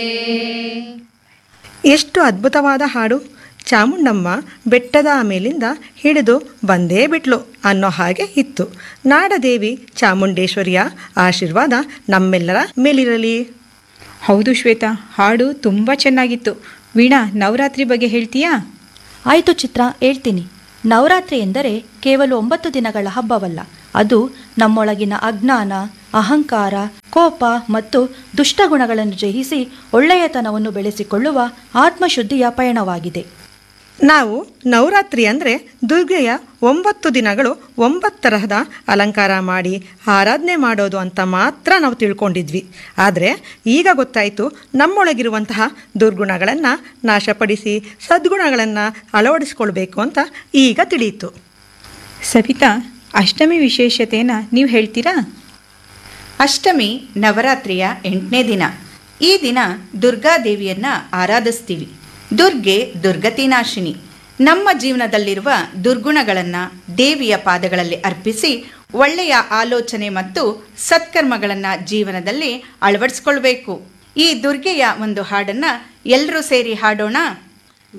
ಎಷ್ಟು ಅದ್ಭುತವಾದ ಹಾಡು ಚಾಮುಂಡಮ್ಮ ಬೆಟ್ಟದ ಮೇಲಿಂದ ಹಿಡಿದು ಬಂದೇ ಬಿಟ್ಲು ಅನ್ನೋ ಹಾಗೆ ಇತ್ತು ನಾಡದೇವಿ ಚಾಮುಂಡೇಶ್ವರಿಯ ಆಶೀರ್ವಾದ ನಮ್ಮೆಲ್ಲರ ಮೇಲಿರಲಿ ಹೌದು ಶ್ವೇತಾ ಹಾಡು ತುಂಬ ಚೆನ್ನಾಗಿತ್ತು ವೀಣಾ ನವರಾತ್ರಿ ಬಗ್ಗೆ ಹೇಳ್ತೀಯಾ ಆಯಿತು ಚಿತ್ರ ಹೇಳ್ತೀನಿ ನವರಾತ್ರಿ ಎಂದರೆ ಕೇವಲ ಒಂಬತ್ತು ದಿನಗಳ ಹಬ್ಬವಲ್ಲ ಅದು ನಮ್ಮೊಳಗಿನ ಅಜ್ಞಾನ ಅಹಂಕಾರ ಕೋಪ ಮತ್ತು ದುಷ್ಟಗುಣಗಳನ್ನು ಜಯಿಸಿ ಒಳ್ಳೆಯತನವನ್ನು ಬೆಳೆಸಿಕೊಳ್ಳುವ ಆತ್ಮಶುದ್ಧಿಯ ಪಯಣವಾಗಿದೆ ನಾವು ನವರಾತ್ರಿ ಅಂದರೆ ದುರ್ಗೆಯ ಒಂಬತ್ತು ದಿನಗಳು ಒಂಬತ್ತು ತರಹದ ಅಲಂಕಾರ ಮಾಡಿ ಆರಾಧನೆ ಮಾಡೋದು ಅಂತ ಮಾತ್ರ ನಾವು ತಿಳ್ಕೊಂಡಿದ್ವಿ ಆದರೆ ಈಗ ಗೊತ್ತಾಯಿತು ನಮ್ಮೊಳಗಿರುವಂತಹ ದುರ್ಗುಣಗಳನ್ನು ನಾಶಪಡಿಸಿ ಸದ್ಗುಣಗಳನ್ನು ಅಳವಡಿಸ್ಕೊಳ್ಬೇಕು ಅಂತ ಈಗ ತಿಳಿಯಿತು ಸವಿತಾ ಅಷ್ಟಮಿ ವಿಶೇಷತೆಯನ್ನು ನೀವು ಹೇಳ್ತೀರಾ ಅಷ್ಟಮಿ ನವರಾತ್ರಿಯ ಎಂಟನೇ ದಿನ ಈ ದಿನ ದುರ್ಗಾದೇವಿಯನ್ನ ಆರಾಧಿಸ್ತೀವಿ ದುರ್ಗೆ ದುರ್ಗತಿನಾಶಿನಿ ನಮ್ಮ ಜೀವನದಲ್ಲಿರುವ ದುರ್ಗುಣಗಳನ್ನು ದೇವಿಯ ಪಾದಗಳಲ್ಲಿ ಅರ್ಪಿಸಿ ಒಳ್ಳೆಯ ಆಲೋಚನೆ ಮತ್ತು ಸತ್ಕರ್ಮಗಳನ್ನು ಜೀವನದಲ್ಲಿ ಅಳವಡಿಸ್ಕೊಳ್ಬೇಕು ಈ ದುರ್ಗೆಯ ಒಂದು ಹಾಡನ್ನ ಎಲ್ಲರೂ ಸೇರಿ ಹಾಡೋಣ